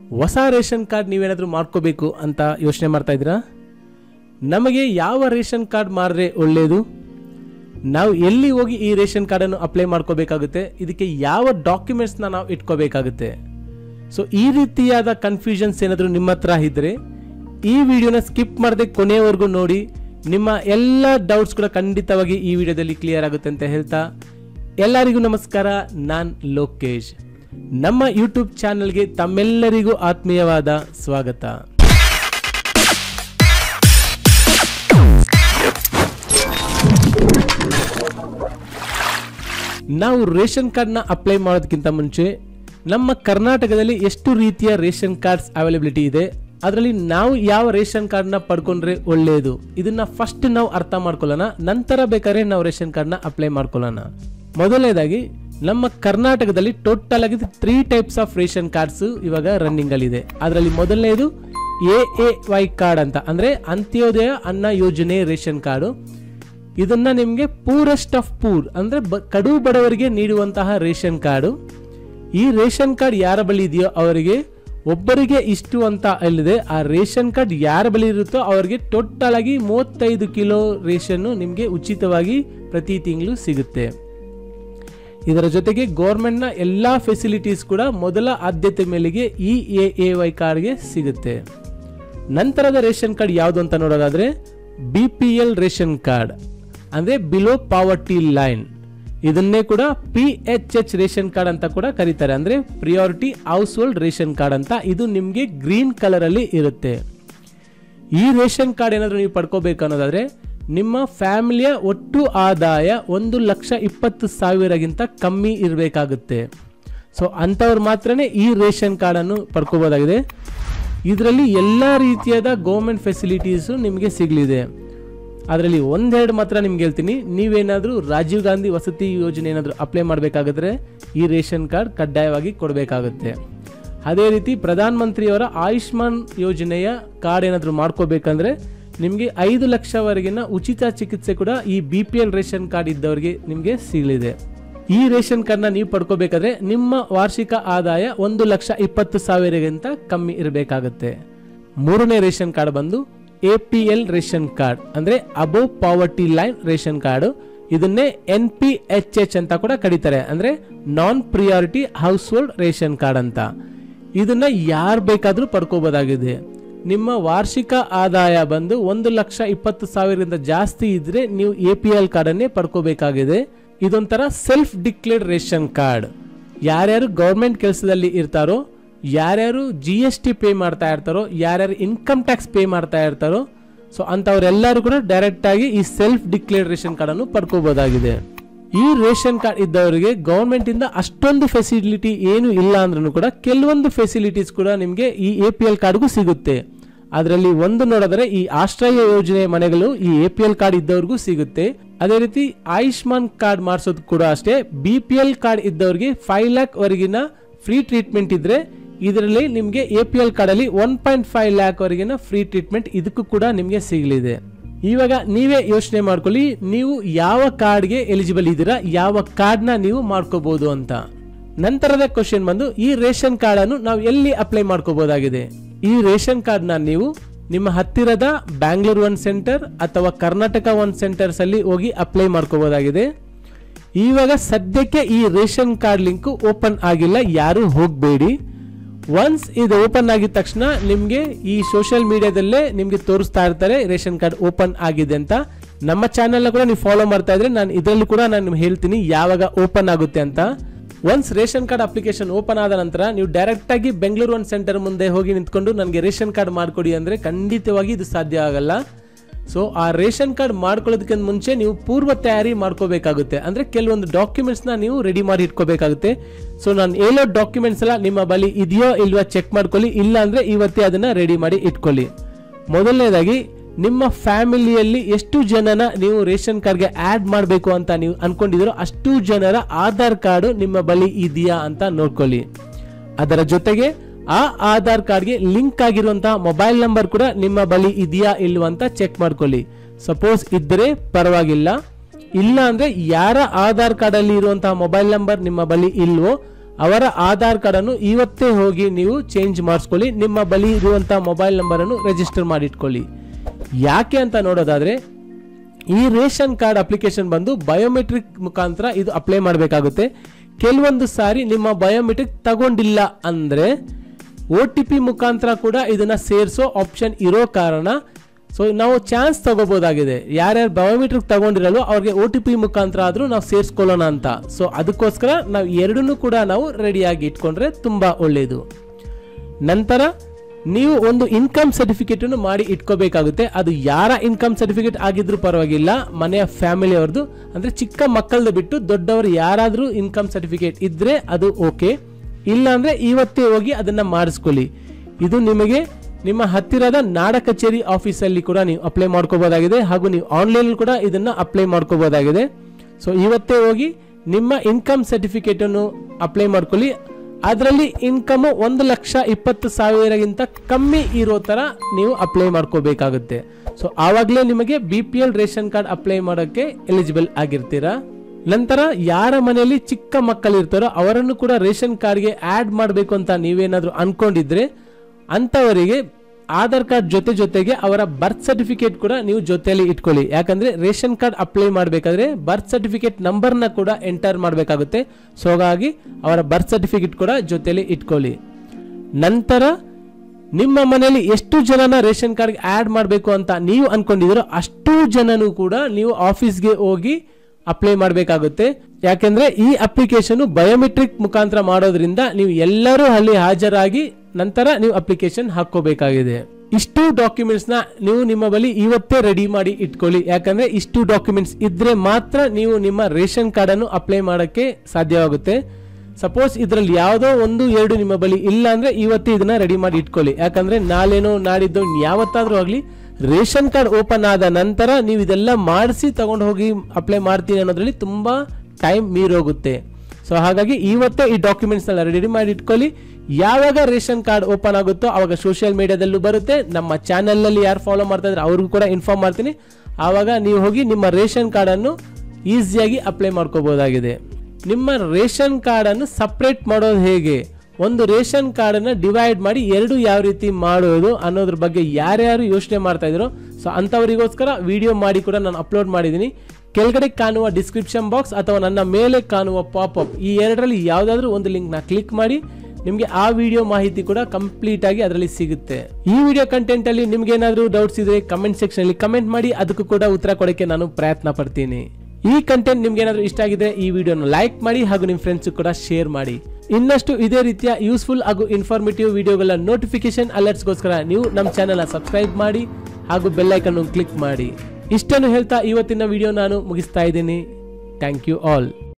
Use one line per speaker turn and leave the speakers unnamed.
ಹೊಸ ration card ನೀವೇನಾದರೂ ಮಾಡ್ಕೋಬೇಕು ಅಂತ ಯೋಚನೆ ಮಾಡ್ತಾ ಇದ್ದೀರಾ ನಮಗೆ ಯಾವ ರೇಷನ್ ಕಾರ್ಡ್ ಮಾರಿದ್ರೆ ಒಳ್ಳೆಯದು ನಾವು ಎಲ್ಲಿ ಹೋಗಿ ಈ ರೇಷನ್ ಕಾರ್ಡನ್ನು ಅಪ್ಲೈ ಮಾಡ್ಕೋಬೇಕಾಗುತ್ತೆ ಇದಕ್ಕೆ ಯಾವ ಡಾಕ್ಯುಮೆಂಟ್ಸ್ನ ನಾವು ಇಟ್ಕೋಬೇಕಾಗುತ್ತೆ ಸೊ ಈ ರೀತಿಯಾದ ಕನ್ಫ್ಯೂಷನ್ಸ್ ಏನಾದರೂ ನಿಮ್ಮ ಹತ್ರ ಇದ್ದರೆ ಈ ವಿಡಿಯೋನ ಸ್ಕಿಪ್ ಮಾಡದೆ ಕೊನೆಯವರೆಗೂ ನೋಡಿ ನಿಮ್ಮ ಎಲ್ಲ ಡೌಟ್ಸ್ ಕೂಡ ಖಂಡಿತವಾಗಿ ಈ ವಿಡಿಯೋದಲ್ಲಿ ಕ್ಲಿಯರ್ ಆಗುತ್ತೆ ಅಂತ ಹೇಳ್ತಾ ಎಲ್ಲರಿಗೂ ನಮಸ್ಕಾರ ನಾನು ಲೋಕೇಶ್ ನಮ್ಮ ಯೂಟ್ಯೂಬ್ ಚಾನಲ್ಗೆ ತಮ್ಮೆಲ್ಲರಿಗೂ ಆತ್ಮೀಯವಾದ ಸ್ವಾಗತ ನಾವು ರೇಷನ್ ಕಾರ್ಡ್ನ ಅಪ್ಲೈ ಮಾಡೋದಕ್ಕಿಂತ ಮುಂಚೆ ನಮ್ಮ ಕರ್ನಾಟಕದಲ್ಲಿ ಎಷ್ಟು ರೀತಿಯ ರೇಷನ್ ಕಾರ್ಡ್ಸ್ ಅವೈಲಬಿಲಿಟಿ ಇದೆ ಅದರಲ್ಲಿ ನಾವು ಯಾವ ರೇಷನ್ ಕಾರ್ಡ್ನ ಪಡ್ಕೊಂಡ್ರೆ ಒಳ್ಳೆಯದು ಇದನ್ನ ಫಸ್ಟ್ ನಾವು ಅರ್ಥ ಮಾಡ್ಕೊಳ್ಳೋಣ ನಂತರ ಬೇಕಾದ್ರೆ ನಾವು ರೇಷನ್ ಕಾರ್ಡ್ನ ಅಪ್ಲೈ ಮಾಡ್ಕೊಳ್ಳೋಣ ಮೊದಲನೇದಾಗಿ ನಮ್ಮ ಕರ್ನಾಟಕದಲ್ಲಿ ಟೋಟಲ್ ಆಗಿ three types of ration cards ಇವಾಗ ರನ್ನಿಂಗ್ ಅಲ್ಲಿ ಇದೆ ಅದರಲ್ಲಿ ಮೊದಲನೇದು ಎ ಎ ವೈ ಕಾರ್ಡ್ ಅಂತ ಅಂದ್ರೆ ಅಂತ್ಯೋದಯ ಅನ್ನ ಯೋಜನೆ ರೇಷನ್ ಕಾರ್ಡು ಇದನ್ನ ನಿಮಗೆ ಪೂರೆಸ್ಟ್ ಆಫ್ ಪೂರ್ ಅಂದ್ರೆ ಬ- ಕಡು ಬಡವರಿಗೆ ನೀಡುವಂತಹ ರೇಷನ್ ಕಾರ್ಡು ಈ ರೇಷನ್ ಕಾರ್ಡ್ ಯಾರ ಬಳಿ ಇದೆಯೋ ಅವರಿಗೆ ಒಬ್ಬರಿಗೆ ಇಷ್ಟು ಅಂತ ಅಲ್ಲಿದೆ ಆ ರೇಷನ್ ಕಾರ್ಡ್ ಯಾರ ಬಳಿ ಇರುತ್ತೋ ಅವರಿಗೆ ಟೋಟಲ್ ಆಗಿ ಮೂವತ್ತೈದು ಕಿಲೋ ರೇಷನ್ ನಿಮಗೆ ಉಚಿತವಾಗಿ ಪ್ರತಿ ತಿಂಗಳು ಸಿಗುತ್ತೆ ಇದರ ಜೊತೆಗೆ ಗೌರ್ಮೆಂಟ್ನ ಎಲ್ಲ ಫೆಸಿಲಿಟೀಸ್ ಕೂಡ ಮೊದಲ ಆದ್ಯತೆ ಮೇಲೆಗೆ ಈ ಎ ಎ ವೈ ಕಾರ್ಡ್ಗೆ ಸಿಗುತ್ತೆ ನಂತರದ ರೇಷನ್ ಕಾರ್ಡ್ ಯಾವುದು ಅಂತ ನೋಡೋದಾದ್ರೆ B P L ration card ಅಂದ್ರೆ ಬಿಲೋ ಪಾವರ್ಟಿ ಲೈನ್ ಇದನ್ನೇ ಕೂಡ P H H ration card ಅಂತ ಕೂಡ ಕರೀತಾರೆ ಅಂದ್ರೆ priority household ration card ಅಂತ ಇದು ನಿಮಗೆ ಗ್ರೀನ್ ಕಲರ್ ಅಲ್ಲಿ ಇರುತ್ತೆ ಈ ರೇಷನ್ ಕಾರ್ಡ್ ಏನಾದರೂ ನೀವು ಪಡ್ಕೋಬೇಕು ಅನ್ನೋದಾದ್ರೆ ನಿಮ್ಮ ಫ್ಯಾಮಿಲಿಯ ಒಟ್ಟು ಆದಾಯ ಒಂದು ಲಕ್ಷ ಇಪ್ಪತ್ತು ಸಾವಿರಗಿಂತ ಕಮ್ಮಿ ಇರಬೇಕಾಗುತ್ತೆ ಸೊ ಅಂಥವ್ರು ಮಾತ್ರನೇ ಈ ರೇಷನ್ ಕಾರ್ಡನ್ನು ಪಡ್ಕೋಬೋದಾಗಿದೆ ಇದರಲ್ಲಿ ಎಲ್ಲ ರೀತಿಯಾದ ಗೌರ್ಮೆಂಟ್ ಫೆಸಿಲಿಟೀಸು ನಿಮಗೆ ಸಿಗಲಿದೆ ಅದರಲ್ಲಿ ಒಂದೆರಡು ಮಾತ್ರ ನಿಮ್ಗೆ ಹೇಳ್ತೀನಿ ನೀವೇನಾದರೂ ರಾಜೀವ್ ಗಾಂಧಿ ವಸತಿ ಯೋಜನೆ ಏನಾದರೂ ಅಪ್ಲೈ ಮಾಡಬೇಕಾಗಿದ್ರೆ ಈ ರೇಷನ್ ಕಾರ್ಡ್ ಕಡ್ಡಾಯವಾಗಿ ಕೊಡಬೇಕಾಗುತ್ತೆ ಅದೇ ರೀತಿ ಪ್ರಧಾನ ಮಂತ್ರಿಯವರ ಆಯುಷ್ಮಾನ್ ಯೋಜನೆಯ ಕಾರ್ಡ್ ಏನಾದರೂ ಮಾಡ್ಕೋಬೇಕಂದ್ರೆ ನಿಮಗೆ ಐದು ಲಕ್ಷವರೆಗಿನ ಉಚಿತ ಚಿಕಿತ್ಸೆ ಕೂಡ ಈ B P L ration card ಇದ್ದವರಿಗೆ ನಿಮಗೆ ಸಿಗಲಿದೆ ಈ ರೇಷನ್ ಕಾರ್ಡ್ನ ನೀವು ಪಡ್ಕೋಬೇಕಾದ್ರೆ ನಿಮ್ಮ ವಾರ್ಷಿಕ ಆದಾಯ ಒಂದು ಲಕ್ಷ ಇಪ್ಪತ್ತು ಸಾವಿರಗಿಂತ ಕಮ್ಮಿ ಇರಬೇಕಾಗುತ್ತೆ ಮೂರನೇ ರೇಷನ್ ಕಾರ್ಡ್ ಬಂದು A P L ration card ಅಂದ್ರೆ above poverty line ration card ಇದನ್ನೇ ಎನ್ ಪಿ ಎಚ್ ಎಚ್ ಅಂತ ಕೂಡ ಕರೀತಾರೆ ಅಂದ್ರೆ non priority household ration card ಅಂತ ಇದನ್ನ ಯಾರು ಬೇಕಾದ್ರೂ ಪಡ್ಕೋಬೋದಾಗಿದೆ ನಿಮ್ಮ ವಾರ್ಷಿಕ ಆದಾಯ ಬಂದು ಒಂದು ಲಕ್ಷ ಇಪ್ಪತ್ತು ಸಾವಿರದಿಂದ ಜಾಸ್ತಿ ಇದ್ರೆ ನೀವು ಎ ಪಿ ಎಲ್ ಕಾರ್ಡನ್ನೇ ಪಡ್ಕೋಬೇಕಾಗಿದೆ ಇದೊಂಥರ ಸೆಲ್ಫ್ ಡಿಕ್ಲೇರ್ಡ್ ರೇಷನ್ ಕಾರ್ಡ್ ಯಾರ್ಯಾರು ಗೌರ್ಮೆಂಟ್ ಕೆಲಸದಲ್ಲಿ ಇರ್ತಾರೋ ಯಾರ್ಯಾರು ಜಿ ಎಸ್ ಟಿ ಪೇ ಮಾಡ್ತಾ ಇರ್ತಾರೋ ಯಾರ್ಯಾರು ಇನ್ಕಮ್ ಟ್ಯಾಕ್ಸ್ ಪೇ ಮಾಡ್ತಾ ಇರ್ತಾರೋ ಸೊ ಅಂಥವ್ರೆಲ್ಲರೂ ಕೂಡ ಡೈರೆಕ್ಟ್ ಆಗಿ ಈ ಸೆಲ್ಫ್ ಡಿಕ್ಲೇರ್ಡ್ ರೇಷನ್ ಕಾರ್ಡ್ ಅನ್ನು ಪಡ್ಕೋಬಹುದಾಗಿದೆ ಈ ರೇಷನ್ ಕಾರ್ಡ್ ಇದ್ದವರಿಗೆ ಗೌರ್ಮೆಂಟ್ ಇಂದ ಅಷ್ಟೊಂದು ಫೆಸಿಲಿಟಿ ಏನು ಇಲ್ಲ ಅಂದ್ರೂ ಕೂಡ ಕೆಲವೊಂದು ಫೆಸಿಲಿಟೀಸ್ ಕೂಡ ನಿಮಗೆ ಈ ಎ ಪಿ ಎಲ್ ಕಾರ್ಡ್ಗೂ ಸಿಗುತ್ತೆ ಅದರಲ್ಲಿ ಒಂದು ನೋಡಿದ್ರೆ ಈ ಆಶ್ರಯ ಯೋಜನೆ ಮನೆಗಳು ಈ ಎ ಪಿ ಎಲ್ ಕಾರ್ಡ್ ಇದ್ದವ್ರಿಗೂ ಸಿಗುತ್ತೆ ಅದೇ ರೀತಿ ಆಯುಷ್ಮಾನ್ ಕಾರ್ಡ್ ಮಾಡಿಸೋದು ಕೂಡ ಅಷ್ಟೇ ಬಿ ಪಿ ಎಲ್ ಕಾರ್ಡ್ ಇದ್ದವ್ರಿಗೆ ಫೈವ್ ಲ್ಯಾಕ್ ವರೆಗಿನ ಫ್ರೀ ಟ್ರೀಟ್ಮೆಂಟ್ ಇದ್ರೆ ಇದರಲ್ಲಿ ನಿಮಗೆ ಎ ಪಿ ಎಲ್ ಕಾರ್ಡ್ ಅಲ್ಲಿ ಒನ್ ಪಾಯಿಂಟ್ ಫೈವ್ ಲ್ಯಾಕ್ ವರೆಗಿನ ಫ್ರೀ ಟ್ರೀಟ್ಮೆಂಟ್ ಇದಕ್ಕೂ ಕೂಡ ನಿಮಗೆ ಸಿಗಲಿದೆ ಇವಾಗ ನೀವೇ ಯೋಚನೆ ಮಾಡ್ಕೊಳ್ಳಿ ನೀವು ಯಾವ ಕಾರ್ಡ್ಗೆ ಎಲಿಜಿಬಲ್ ಇದ್ದೀರಾ ಯಾವ ಕಾರ್ಡ್ನ ನೀವು ಮಾಡ್ಕೋಬಹುದು ಅಂತ ನಂತರದ ಕ್ವಶನ್ ಬಂದು ಈ ರೇಷನ್ ಕಾರ್ಡ್ ಅನ್ನು ನಾವು ಎಲ್ಲಿ ಅಪ್ಲೈ ಮಾಡ್ಕೋಬಹುದಾಗಿದೆ ಈ ರೇಷನ್ ಕಾರ್ಡ್ನ ನೀವು ನಿಮ್ಮ ಹತ್ತಿರದ ಬ್ಯಾಂಗ್ಳೂರ್ ಒನ್ ಸೆಂಟರ್ ಅಥವಾ ಕರ್ನಾಟಕ ಒನ್ ಸೆಂಟರ್ಸ್ ಅಲ್ಲಿ ಹೋಗಿ ಅಪ್ಲೈ ಮಾಡ್ಕೋಬಹುದಾಗಿದೆ ಇವಾಗ ಸದ್ಯಕ್ಕೆ ಈ ರೇಷನ್ ಕಾರ್ಡ್ ಲಿಂಕ್ ಓಪನ್ ಆಗಿಲ್ಲ ಯಾರು ಹೋಗಬೇಡಿ ಒನ್ಸ್ ಇದು ಓಪನ್ ಆಗಿದ ತಕ್ಷಣ ನಿಮಗೆ ಈ ಸೋಷಿಯಲ್ ಮೀಡಿಯಾದಲ್ಲೇ ನಿಮಗೆ ತೋರಿಸ್ತಾ ಇರ್ತಾರೆ ರೇಷನ್ ಕಾರ್ಡ್ ಓಪನ್ ಆಗಿದೆ ಅಂತ ನಮ್ಮ ಚಾನೆಲ್ನ ಕೂಡ ನೀವು ಫಾಲೋ ಮಾಡ್ತಾ ಇದ್ರೆ ನಾನು ಇದರಲ್ಲಿ ಕೂಡ ನಾನು ನಿಮ್ಗೆ ಹೇಳ್ತೀನಿ ಯಾವಾಗ ಓಪನ್ ಆಗುತ್ತೆ ಅಂತ once ration card application open ಆದ ನಂತರ ನೀವು ಡೈರೆಕ್ಟ್ ಆಗಿ ಬೆಂಗಳೂರು ಒನ್ ಸೆಂಟರ್ ಮುಂದೆ ಹೋಗಿ ನಿಂತ್ಕೊಂಡು ನನಗೆ ರೇಷನ್ ಕಾರ್ಡ್ ಮಾಡಿಕೊಡಿ ಅಂದರೆ ಖಂಡಿತವಾಗಿ ಇದು ಸಾಧ್ಯ ಆಗಲ್ಲ ಸೊ ಆ ರೇಷನ್ ಕಾರ್ಡ್ ಮಾಡ್ಕೊಳ್ಳೋದಕ್ಕಿಂತ ಮುಂಚೆ ನೀವು ಪೂರ್ವ ತಯಾರಿ ಮಾಡ್ಕೋಬೇಕಾಗುತ್ತೆ ಅಂದ್ರೆ ಕೆಲವೊಂದು ಡಾಕ್ಯುಮೆಂಟ್ಸ್ನ ನೀವು ರೆಡಿ ಮಾಡಿ ಇಟ್ಕೋಬೇಕಾಗುತ್ತೆ ಸೊ ನಾನು ಹೇಳೋ ಡಾಕ್ಯುಮೆಂಟ್ಸ್ ಎಲ್ಲ ನಿಮ್ಮ ಬಳಿ ಇದೆಯೋ ಇಲ್ವಾ ಚೆಕ್ ಮಾಡ್ಕೊಳ್ಳಿ ಇಲ್ಲ ಅಂದ್ರೆ ಇವತ್ತೇ ಅದನ್ನ ರೆಡಿ ಮಾಡಿ ಇಟ್ಕೊಳ್ಳಿ ಮೊದಲನೇದಾಗಿ ನಿಮ್ಮ ಫ್ಯಾಮಿಲಿಯಲ್ಲಿ ಎಷ್ಟು ಜನನ ನೀವು ರೇಷನ್ ಕಾರ್ಡ್ಗೆ ಆಡ್ ಮಾಡಬೇಕು ಅಂತ ನೀವು ಅನ್ಕೊಂಡಿದ್ದೀರೋ ಅಷ್ಟು ಜನರ ಆಧಾರ್ ಕಾರ್ಡು ನಿಮ್ಮ ಬಳಿ ಇದೆಯಾ ಅಂತ ನೋಡ್ಕೊಳ್ಳಿ ಅದರ ಜೊತೆಗೆ ಆ ಆಧಾರ್ ಕಾರ್ಡ್ಗೆ ಲಿಂಕ್ ಆಗಿರುವಂತಹ ಮೊಬೈಲ್ ನಂಬರ್ ಕೂಡ ನಿಮ್ಮ ಬಳಿ ಇದೆಯಾ ಇಲ್ವಾ ಅಂತ ಚೆಕ್ ಮಾಡ್ಕೊಳ್ಳಿ ಸಪೋಸ್ ಇದ್ದರೆ ಪರವಾಗಿಲ್ಲ ಇಲ್ಲ ಅಂದ್ರೆ ಯಾರ ಆಧಾರ್ ಕಾರ್ಡ್ ಅಲ್ಲಿ ಇರುವಂತಹ ಮೊಬೈಲ್ ನಂಬರ್ ನಿಮ್ಮ ಬಳಿ ಇಲ್ವೋ ಅವರ ಆಧಾರ್ ಕಾರ್ಡನ್ನು ಇವತ್ತೇ ಹೋಗಿ ನೀವು ಚೇಂಜ್ ಮಾಡಿಸ್ಕೊಳ್ಳಿ ನಿಮ್ಮ ಬಳಿ ಇರುವಂಥ ಮೊಬೈಲ್ ನಂಬರನ್ನು ರಿಜಿಸ್ಟರ್ ಮಾಡಿಟ್ಕೊಳ್ಳಿ ಯಾಕೆ ಅಂತ ನೋಡೋದಾದರೆ ಈ ರೇಷನ್ ಕಾರ್ಡ್ ಅಪ್ಲಿಕೇಶನ್ ಬಂದು ಬಯೋಮೆಟ್ರಿಕ್ ಮುಖಾಂತರ ಇದು ಅಪ್ಲೈ ಮಾಡಬೇಕಾಗುತ್ತೆ ಕೆಲವೊಂದು ಸಾರಿ ನಿಮ್ಮ ಬಯೋಮೆಟ್ರಿಕ್ ತಗೊಂಡಿಲ್ಲ ಅಂದರೆ ಒ ಟಿ ಪಿ ಮುಖಾಂತರ ಕೂಡ ಇದನ್ನು ಸೇರಿಸೋ ಆಪ್ಷನ್ ಇರೋ ಕಾರಣ ಸೊ ನಾವು ಚಾನ್ಸ್ ತಗೋಬೋದಾಗಿದೆ ಯಾರ್ಯಾರು ಬಯೋಮೆಟ್ರಿಕ್ ತಗೊಂಡಿರಲ್ಲ ಅವ್ರಿಗೆ ಒ ಟಿ ಪಿ ಮುಖಾಂತರ ಆದರೂ ನಾವು ಸೇರಿಸ್ಕೊಳ್ಳೋಣ ಅಂತ ಸೊ ಅದಕ್ಕೋಸ್ಕರ ನಾವು ಎರಡನ್ನೂ ಕೂಡ ನಾವು ರೆಡಿಯಾಗಿ ಇಟ್ಕೊಂಡ್ರೆ ತುಂಬ ಒಳ್ಳೆಯದು ನಂತರ ನೀವು ಒಂದು ಇನ್ಕಮ್ ಸರ್ಟಿಫಿಕೇಟನ್ನು ಮಾಡಿ ಇಟ್ಕೋಬೇಕಾಗುತ್ತೆ ಅದು ಯಾರ ಇನ್ಕಮ್ ಸರ್ಟಿಫಿಕೇಟ್ ಆಗಿದ್ರೂ ಪರವಾಗಿಲ್ಲ ಮನೆಯ ಫ್ಯಾಮಿಲಿಯವ್ರದ್ದು ಅಂದರೆ ಚಿಕ್ಕ ಮಕ್ಕಳದ್ದು ಬಿಟ್ಟು ದೊಡ್ಡವರು ಯಾರಾದರೂ ಇನ್ಕಮ್ ಸರ್ಟಿಫಿಕೇಟ್ ಇದ್ದರೆ ಅದು ಓಕೆ ಇಲ್ಲಾಂದರೆ ಇವತ್ತೇ ಹೋಗಿ ಅದನ್ನು ಮಾಡಿಸ್ಕೊಳ್ಳಿ ಇದು ನಿಮಗೆ ನಿಮ್ಮ ಹತ್ತಿರದ ನಾಡ ಕಚೇರಿ ಆಫೀಸಲ್ಲಿ ಕೂಡ ನೀವು ಅಪ್ಲೈ ಮಾಡ್ಕೋಬೋದಾಗಿದೆ ಹಾಗೂ ನೀವು ಆನ್ಲೈನ್ ಕೂಡ ಇದನ್ನು ಅಪ್ಲೈ ಮಾಡ್ಕೋಬೋದಾಗಿದೆ ಸೊ ಇವತ್ತೇ ಹೋಗಿ ನಿಮ್ಮ ಇನ್ಕಮ್ ಸರ್ಟಿಫಿಕೇಟನ್ನು ಅಪ್ಲೈ ಮಾಡ್ಕೊಳ್ಳಿ ಅದರಲ್ಲಿ ಇನ್ಕಮ್ ಒಂದು ಲಕ್ಷ ಇಪ್ಪತ್ತು ಸಾವಿರಗಿಂತ ಕಮ್ಮಿ ಇರೋ ಥರ ನೀವು ಅಪ್ಲೈ ಮಾಡ್ಕೋಬೇಕಾಗುತ್ತೆ ಸೊ ಆವಾಗಲೇ ನಿಮಗೆ B P L ration card apply ಮಾಡೋಕ್ಕೆ ಎಲಿಜಿಬಲ್ ಆಗಿರ್ತೀರಾ ನಂತರ ಯಾರ ಮನೆಯಲ್ಲಿ ಚಿಕ್ಕ ಮಕ್ಕಳು ಇರ್ತಾರೋ ಅವರನ್ನು ಕೂಡ ರೇಷನ್ ಕಾರ್ಡ್ಗೆ ಆ್ಯಡ್ ಮಾಡಬೇಕು ಅಂತ ನೀವೇನಾದರೂ ಅನ್ಕೊಂಡಿದ್ರೆ ಅಂಥವರಿಗೆ ಆಧಾರ್ ಕಾರ್ಡ್ ಜೊತೆ ಜೊತೆಗೆ ಅವರ ಬರ್ತ್ ಸರ್ಟಿಫಿಕೇಟ್ ಕೂಡ ನೀವು ಜೊತೆಯಲ್ಲಿ ಇಟ್ಕೊಳ್ಳಿ ಯಾಕಂದ್ರೆ ರೇಷನ್ ಕಾರ್ಡ್ ಅಪ್ಲೈ ಮಾಡಬೇಕಾದ್ರೆ ಬರ್ತ್ ಸರ್ಟಿಫಿಕೇಟ್ ನಂಬರ್ನ ಕೂಡ ಎಂಟರ್ ಮಾಡಬೇಕಾಗುತ್ತೆ ಸೊ ಹಾಗಾಗಿ ಅವರ ಬರ್ತ್ ಸರ್ಟಿಫಿಕೇಟ್ ಕೂಡ ಜೊತೆಯಲ್ಲಿ ಇಟ್ಕೊಳ್ಳಿ ನಂತರ ನಿಮ್ಮ ಮನೆಯಲ್ಲಿ ಎಷ್ಟು ಜನನ ರೇಷನ್ ಕಾರ್ಡ್ಗೆ ಆ್ಯಡ್ ಮಾಡಬೇಕು ಅಂತ ನೀವು ಅನ್ಕೊಂಡಿದ್ದೀರೋ ಅಷ್ಟು ಜನನು ಕೂಡ ನೀವು ಆಫೀಸ್ಗೆ ಹೋಗಿ ಅಪ್ಲೈ ಮಾಡಬೇಕಾಗುತ್ತೆ ಯಾಕೆಂದ್ರೆ ಈ ಅಪ್ಲಿಕೇಶನ್ ಬಯೋಮೆಟ್ರಿಕ್ ಮುಖಾಂತರ ಮಾಡೋದ್ರಿಂದ ನೀವು ಎಲ್ಲರೂ ಅಲ್ಲಿ ಹಾಜರಾಗಿ ನಂತರ ನೀವು ಅಪ್ಲಿಕೇಶನ್ ಹಾಕೋಬೇಕಾಗಿದೆ ಇಷ್ಟು ಡಾಕ್ಯುಮೆಂಟ್ಸ್ ನ ನೀವು ನಿಮ್ಮ ಬಳಿ ಇವತ್ತೇ ರೆಡಿ ಮಾಡಿ ಇಟ್ಕೊಳ್ಳಿ ಯಾಕಂದ್ರೆ ಇಷ್ಟು ಡಾಕ್ಯುಮೆಂಟ್ಸ್ ಇದ್ರೆ ಮಾತ್ರ ನೀವು ನಿಮ್ಮ ರೇಷನ್ ಕಾರ್ಡ್ ಅನ್ನು ಅಪ್ಲೈ ಮಾಡಕ್ಕೆ ಸಾಧ್ಯವಾಗುತ್ತೆ ಸಪೋಸ್ ಇದರಲ್ಲಿ ಯಾವುದೋ ಒಂದು ಎರಡು ನಿಮ್ಮ ಬಳಿ ಇಲ್ಲ ಅಂದ್ರೆ ಇವತ್ತೇ ಇದನ್ನ ರೆಡಿ ಮಾಡಿ ಇಟ್ಕೊಳ್ಳಿ ಯಾಕಂದ್ರೆ ನಾಳೆನೋ ನಾಡಿದ್ದು ಯಾವತ್ತಾದ್ರೂ ಆಗಲಿ ರೇಷನ್ ಕಾರ್ಡ್ ಓಪನ್ ಆದ ನಂತರ ನೀವು ಇದೆಲ್ಲ ಮಾಡಿಸಿ ತಗೊಂಡು ಹೋಗಿ ಅಪ್ಲೈ ಮಾಡ್ತೀನಿ ಅನ್ನೋದ್ರಲ್ಲಿ ತುಂಬಾ ಟೈಮ್ ಮೀರೋಗುತ್ತೆ ಸೊ ಹಾಗಾಗಿ ಇವತ್ತೇ ಈ ಡಾಕ್ಯುಮೆಂಟ್ಸ್ ಎಲ್ಲ ರೆಡಿ ಮಾಡಿ ಇಟ್ಕೊಳ್ಳಿ ಯಾವಾಗ ರೇಷನ್ ಕಾರ್ಡ್ ಓಪನ್ ಆಗುತ್ತೋ ಅವಾಗ ಸೋಷಿಯಲ್ ಮೀಡಿಯಾದಲ್ಲೂ ಬರುತ್ತೆ ನಮ್ಮ ಚಾನಲ್ನಲ್ಲಿ ಯಾರು ಫಾಲೋ ಮಾಡ್ತಾ ಇದ್ರೆ ಅವ್ರಿಗೂ ಕೂಡ ಇನ್ಫಾರ್ಮ್ ಮಾಡ್ತೀನಿ ಆವಾಗ ನೀವು ಹೋಗಿ ನಿಮ್ಮ ರೇಷನ್ ಕಾರ್ಡನ್ನು ಈಸಿಯಾಗಿ ಅಪ್ಲೈ ಮಾಡ್ಕೋಬಹುದಾಗಿದೆ ನಿಮ್ಮ ರೇಷನ್ ಕಾರ್ಡನ್ನು ಸಪ್ರೇಟ್ ಮಾಡೋದು ಹೇಗೆ ಒಂದು ರೇಷನ್ ಕಾರ್ಡನ್ನು ಡಿವೈಡ್ ಮಾಡಿ ಎರಡು ಯಾವ ರೀತಿ ಮಾಡೋದು ಅನ್ನೋದ್ರ ಬಗ್ಗೆ ಯಾರ್ಯಾರು ಯೋಚನೆ ಮಾಡ್ತಾ ಇದ್ರು ಸೊ ಅಂಥವರಿಗೋಸ್ಕರ ವಿಡಿಯೋ ಮಾಡಿ ಕೂಡ ನಾನು ಅಪ್ಲೋಡ್ ಮಾಡಿದ್ದೀನಿ ಕೆಳಗಡೆ ಕಾಣುವ ಡಿಸ್ಕ್ರಿಪ್ಷನ್ ಬಾಕ್ಸ್ ಅಥವಾ ನನ್ನ ಮೇಲೆ ಕಾಣುವ ಪಾಪಪ್ ಈ ಎರಡರಲ್ಲಿ ಯಾವುದಾದ್ರೂ ಒಂದು ಲಿಂಕ್ನ ಕ್ಲಿಕ್ ಮಾಡಿ ನಿಮಗೆ ಆ ವಿಡಿಯೋ ಮಾಹಿತಿ ಕೂಡ ಕಂಪ್ಲೀಟ್ ಆಗಿ ಅದರಲ್ಲಿ ಸಿಗುತ್ತೆ ಈ ವಿಡಿಯೋ ಕಂಟೆಂಟ್ ಅಲ್ಲಿ ನಿಮ್ಗೆ ಏನಾದರೂ ಡೌಟ್ಸ್ ಇದ್ರೆ ಕಮೆಂಟ್ ಸೆಕ್ಷನ್ ಅಲ್ಲಿ ಕಮೆಂಟ್ ಮಾಡಿ ಅದಕ್ಕೂ ಕೂಡ ಉತ್ತರ ಕೊಡಕ್ಕೆ ನಾನು ಪ್ರಯತ್ನ ಪಡ್ತೀನಿ ಈ ಕಂಟೆಂಟ್ ನಿಮ್ಗೆ ಏನಾದರೂ ಇಷ್ಟ ಆಗಿದೆ ಈ ವಿಡಿಯೋನ ಲೈಕ್ ಮಾಡಿ ಹಾಗೂ ನಿಮ್ಮ ಫ್ರೆಂಡ್ಸ್ ಕೂಡ ಶೇರ್ ಮಾಡಿ ಇನ್ನಷ್ಟು ಇದೇ ರೀತಿಯ ಯೂಸ್ಫುಲ್ ಹಾಗೂ ಇನ್ಫಾರ್ಮೇಟಿವ್ ವಿಡಿಯೋಗಳ ನೋಟಿಫಿಕೇಶನ್ ಅಲರ್ಟ್ಸ್ಗೋಸ್ಕರ ನೀವು ನಮ್ಮ ಚಾನೆಲ್ನ ಸಬ್ಸ್ಕ್ರೈಬ್ ಮಾಡಿ ಹಾಗೂ ಬೆಲ್ಲೈಕನ್ನು ಕ್ಲಿಕ್ ಮಾಡಿ ಇಷ್ಟನ್ನು ಹೇಳ್ತಾ ಇವತ್ತಿನ ವಿಡಿಯೋ ನಾನು ಮುಗಿಸ್ತಾ ಇದ್ದೀನಿ ಥ್ಯಾಂಕ್ ಯು ಆಲ್